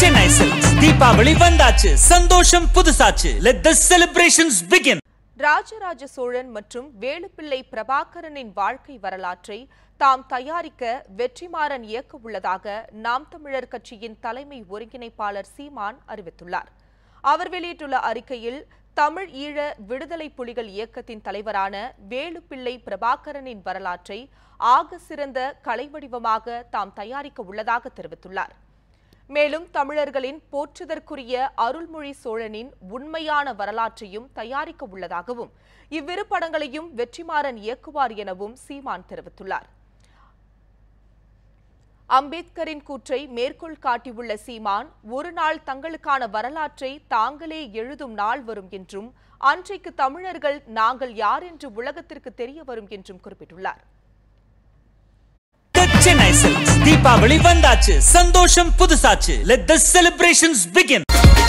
Chennai silks Deepavali வந்தாச்சு சந்தோஷம் புதுசாச்சு let the celebrations begin Rajaraja Cholan மற்றும் வேலுப்பிள்ளை பிரபாகரனின் வாழ்க்கை வரலாற்றை தாம் தயாரிக்க வெற்றிமாறன் இயக்க உள்ளதாக நாம் தமிழர் கட்சியின் தலைமை ஒருங்கிணைப்பாளர் சீமான் அறிவித்துள்ளார் அவர் வெளியிட்டுள்ள அறிக்கையில் தமிழ் ஈழ விடுதலை புலிகள் இயக்கத்தின் தலைவரான வேலுப்பிள்ளை பிரபாகரனின் வரலாற்றை ஆக சிறந்த கலைவடிவமாக தாம் தயாரிக்க உள்ளதாக தெரிவித்துள்ளார் மேலும் தமிழர்களின் போற்றுதற்குரிய அருள்மொழி சோழனின் உண்மையான வரலாற்றையும் தயாரிக்க உள்ளதாகவும் இவ்விரு படங்களையும் வெற்றிமாறன் இயக்குவார் எனவும் சீமான் தெரிவித்துள்ளார் அம்பேத்கரின் கூற்றை மேற்கோள் காட்டியுள்ள சீமான் ஒரு நாள் தங்களுக்கான வரலாற்றை தாங்களே எழுதும் நாள் வரும் என்றும் அன்றைக்கு தமிழர்கள் நாங்கள் யார் என்று உலகத்திற்கு தெரிய வரும் என்றும் குறிப்பிட்டுள்ளார் The சென்னை சில்க்ஸ் தீபாவளி வந்தாச்சு சந்தோஷம் புதுசாச்சு லெட் த செலிப்ரேஷன்ஸ் பிகின்